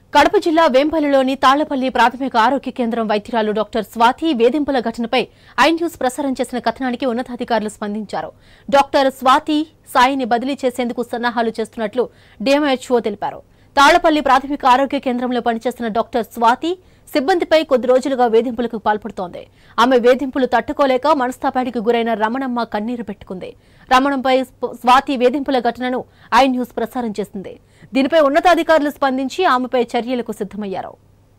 కడప జిల్లా వేంపల్లిలోని తాళ్లపల్లి ప్రాథమిక ఆరోగ్య కేంద్రం వైద్యురాలు డాక్టర్ స్వాతి వేధింపుల ఘటనపై ఐ న్యూస్ ప్రసారం చేసిన కథనానికి ఉన్నతాధికారులు స్పందించారు డాక్టర్ స్వాతి సాయిని బదిలీ చేసేందుకు సన్నాహాలు చేస్తున్నట్లు డిఎంహెచ్ఓ తెలిపారు తాళ్లపల్లి ప్రాథమిక ఆరోగ్య కేంద్రంలో పనిచేస్తున్న డాక్టర్ స్వాతి సిబ్బందిపై కొద్ది రోజులుగా వేధింపులకు పాల్పడుతోంది ఆమె వేధింపులు తట్టుకోలేక మనస్తాపానికి గురైన రమణమ్మ కన్నీరు పెట్టుకుంది రమణంపై స్ప- స్వాతి వేధింపుల ఘటనను ఐ న్యూస్ ప్రసారం చేసింది దీనిపై ఉన్నతాధికారులు స్పందించి ఆమెపై చర్యలకు సిద్దమయ్యారు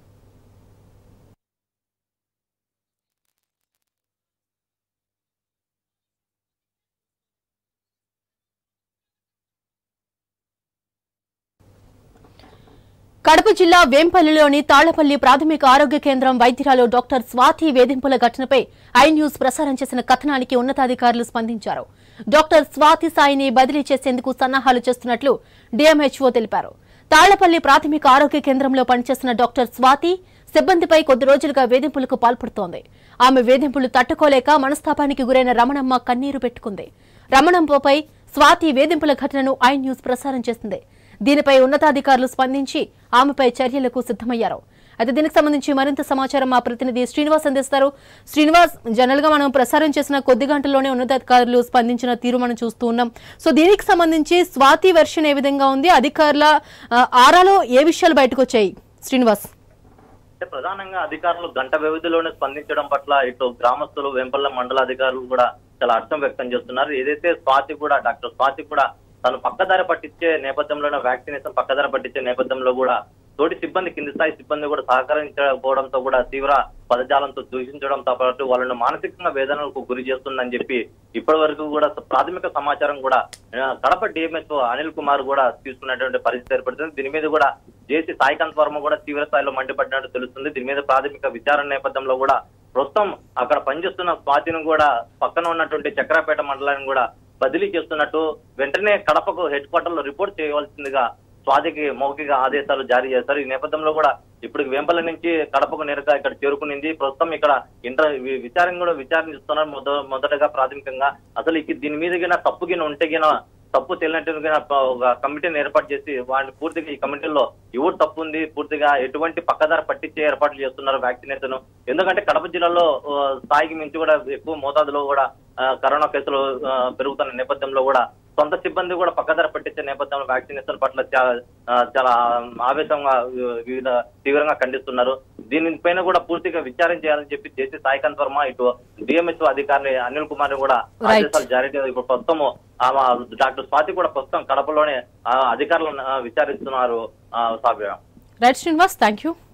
కడప జిల్లా వేంపల్లిలోని తాళ్లపల్లి ప్రాథమిక ఆరోగ్య కేంద్రం వైద్యురాలు డాక్టర్ స్వాతి వేధింపుల ఘటనపై ఐ న్యూస్ ప్రసారం చేసిన కథనానికి ఉన్నతాధికారులు స్పందించారు డాక్టర్ స్వాతి సాయిని బదిలీ చేసేందుకు సన్నాహాలు చేస్తున్నట్లు డిఎంహెచ్ఓ తెలిపారు తాళ్లపల్లి ప్రాథమిక ఆరోగ్య కేంద్రంలో పనిచేస్తున్న డాక్టర్ స్వాతి సిబ్బందిపై కొద్ది రోజులుగా వేధింపులకు పాల్పడుతోంది ఆమె వేధింపులు తట్టుకోలేక మనస్తాపానికి గురైన రమణమ్మ కన్నీరు పెట్టుకుంది రమణమ్మపై స్వాతి వేధింపుల ఘటనను ఐ న్యూస్ ప్రసారం చేసింది దీనిపై ఉన్నతాధికారులు స్పందించి ఆమెపై చర్యలకు సిద్దమయ్యారు అయితే దీనికి సంబంధించి మరింత సమాచారం మా ప్రతినిధి శ్రీనివాస్ అందిస్తారు శ్రీనివాస్ జనరల్ గా మనం ప్రసారం చేసిన కొద్ది గంటల్లోనే ఉన్నతాధికారులు స్పందించిన తీరు మనం చూస్తూ ఉన్నాం సో దీనికి సంబంధించి స్వాతి వెర్షన్ ఏ విధంగా ఉంది అధికారుల ఆ, ఆరాలో ఏ విషయాలు బయటకు వచ్చాయి శ్రీనివాస్ అంటే ప్రధానంగా అధికారులు గంట వ్యవధిలోనే స్పందించడం పట్ల ఇటు గ్రామస్తులు వెంపల్ల మండల అధికారులు కూడా చాలా హర్షం వ్యక్తం చేస్తున్నారు ఏదైతే స్వాతి కూడా డాక్టర్ స్వాతి కూడా తను పక్కదారి పట్టించే నేపథ్యంలోనే వ్యాక్సినేషన్ పక్కదారి పట్టించే నేపథ్యంలో కూడా తోటి సిబ్బంది కింది స్థాయి సిబ్బంది కూడా సహకరించకపోవడంతో కూడా తీవ్ర పదజాలంతో దూషించడంతో పాటు వాళ్ళను మానసికంగా వేదనలకు గురి చేస్తుందని చెప్పి ఇప్పటి వరకు కూడా ప్రాథమిక సమాచారం కూడా ఆ, కడప డిఎంహెచ్ఓ అనిల్ కుమార్ కూడా తీసుకున్నటువంటి పరిస్థితి ఏర్పడుతుంది దీని మీద కూడా జేసీ సాయికాంత్ వర్మ కూడా తీవ్ర స్థాయిలో మండిపడినట్టు తెలుస్తుంది దీని మీద ప్రాథమిక విచారణ నేపథ్యంలో కూడా ప్రస్తుతం అక్కడ పనిచేస్తున్న స్వాతిని కూడా పక్కన ఉన్నటువంటి చక్రాపేట మండలాన్ని కూడా బదిలీ చేస్తున్నట్టు వెంటనే కడపకు హెడ్ క్వార్టర్ లో రిపోర్ట్ చేయవలసిందిగా స్వాతికి మౌఖిక ఆదేశాలు జారీ చేశారు ఈ నేపథ్యంలో కూడా ఇప్పుడు వెంపల నుంచి కడపకు నేరుగా ఇక్కడ చేరుకునింది ప్రస్తుతం ఇక్కడ ఇంటర్ వి- విచారణ కూడా విచారణిస్తున్నారు మొద- మొదటగా ప్రాథమికంగా అసలు ఇక దీని మీద గిన తప్పు గిన ఉంటే గిన తప్పు తెలియనట్టుగా ఒక కమిటీని ఏర్పాటు చేసి వాడిని పూర్తిగా ఈ కమిటీలో ఎవరు తప్పు ఉంది పూర్తిగా ఎటువంటి పక్కదారి పట్టించే ఏర్పాట్లు చేస్తున్నారు వ్యాక్సినేషన్ ఎందుకంటే కడప జిల్లాలో ఆ, స్థాయికి మించి కూడా ఎక్కువ మోతాదులో కూడా ఆ, కరోనా కేసులు ఆ, పెరుగుతున్న నేపథ్యంలో కూడా సొంత సిబ్బంది కూడా పక్కదారి పట్టించే నేపథ్యంలో వ్యాక్సినేషన్ పట్ల చా- ఆ, చాలా ఆవేశంగా వి- వివిధ తీవ్రంగా ఖండిస్తున్నారు దీనిపైన కూడా పూర్తిగా విచారణ చేయాలని చెప్పి జేసీ సాయికాంత్ వర్మ ఇటు డిఎంహెచ్ఓ అధికారి అనిల్ కుమార్ కూడా Right. ఆదేశాలు జారీ చేశారు ఇప్పుడు ప్రస్తుతం ఆమె డాక్టర్ స్వాతి కూడా ప్రస్తుతం కడపలోనే ఆ, అధికారులను ఆ, విచారిస్తున్నారు ఆ, సావ్య రైట్ శ్రీనివాస్ థ్యాంక్ యూ